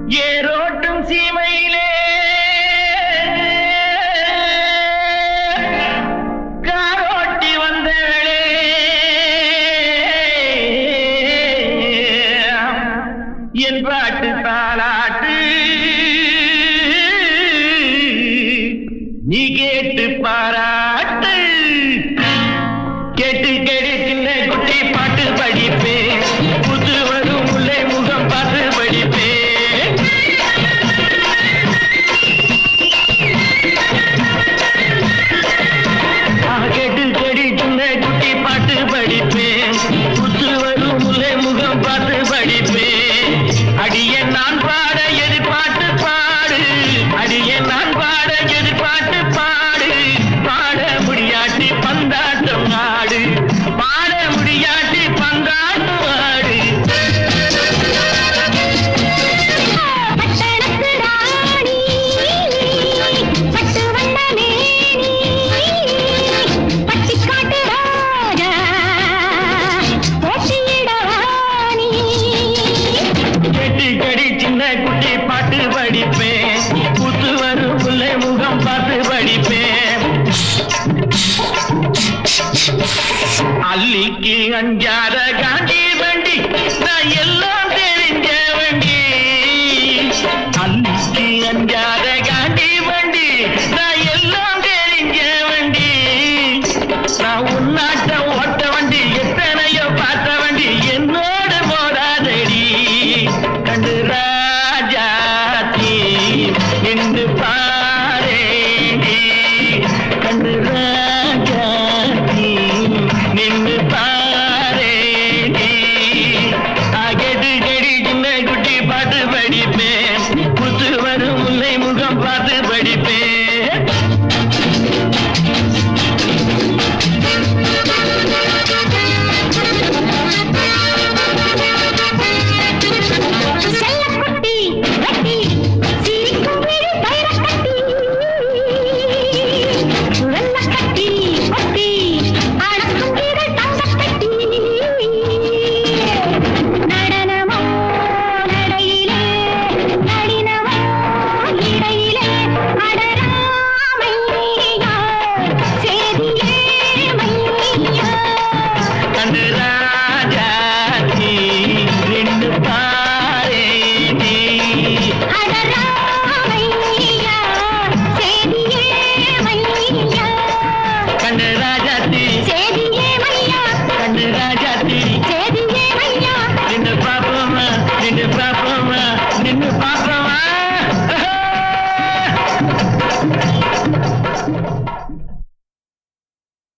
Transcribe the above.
ஏரோட்டும் சீமையிலே காரோட்டி வந்தவளே என் பாட்டு தாலாட்டு நீ கேட்டு பாராட்டு கேட்டு கேட்டு சின்ன குட்டி பாட்டு படிப்பேன் புது வரும் உள்ளே முகம் பார்த்து படிப்பேன் ஆ, கேட்டு கேட்டு சின்ன குட்டி பாட்டு படிப்பேன் புது வரும் உள்ளே முகம் பார்த்து படிப்பேன் அடிய நான் பாட எதிர்பார்த்து பாடு அடிய நான் பாட எதிர்பார்த்து பாடு பாட முடியாட்டி பந்தாட்டம் ஆடு பாட முடியாட்டி பந்தாட்டம் ஆடு பட்டணத்து ராணி பட்டு வண்ண மேனி பட்டிக்காட்டு ராஜா போட்டியிட ராணி கெட்டி கடி சின்ன குட்டி பாட்டு படிப்பேன் புத்து வரும் உள்ளே முகம் பார்த்து படிப்பேன் அள்ளிக்கு அஞ்சாத காண்டி வண்டி நான் எல்லாம் தெரிஞ்ச வண்டி அள்ளிக்கு அஞ்சாத காண்டி வண்டி நான் எல்லாம் தெரிஞ்ச வண்டி நான் உன்னாட்ட ஓட்ட வண்டி எத்தனையோ பார்த்த வண்டி என்னோட போடாதடி கண்டு ராஜாத்தி நின்று பாரேடி கண்டு ராஜாத்தி நின்று பாரேடி அகடு கடி சின்ன குட்டி பாட்டு படிப்பேன் புத்து வரும் முல்லை முகம் பார்த்து படிப்பேன் செல்லக்குட்டி வெட்டி சிரிக்கும் விழி பயிரக்கட்டி வெள்ளக்கட்டி கொட்டி அடக்கும் விரல் தங்கக்கட்டி நடனமோ நடையிலே நளினமோ இடையிலே அடராமையா சேதியே மையா கண்டு ராஜாத்தி நின்று பாரேடி அடராமையா சேதியே மையா கண்டு ராஜாத்தி சேதியே மையா கண்டு ராஜாத்தி சேதியே மையா நின்று பாப்போமா நின்று பாப்போமா நின்று பாப்போமா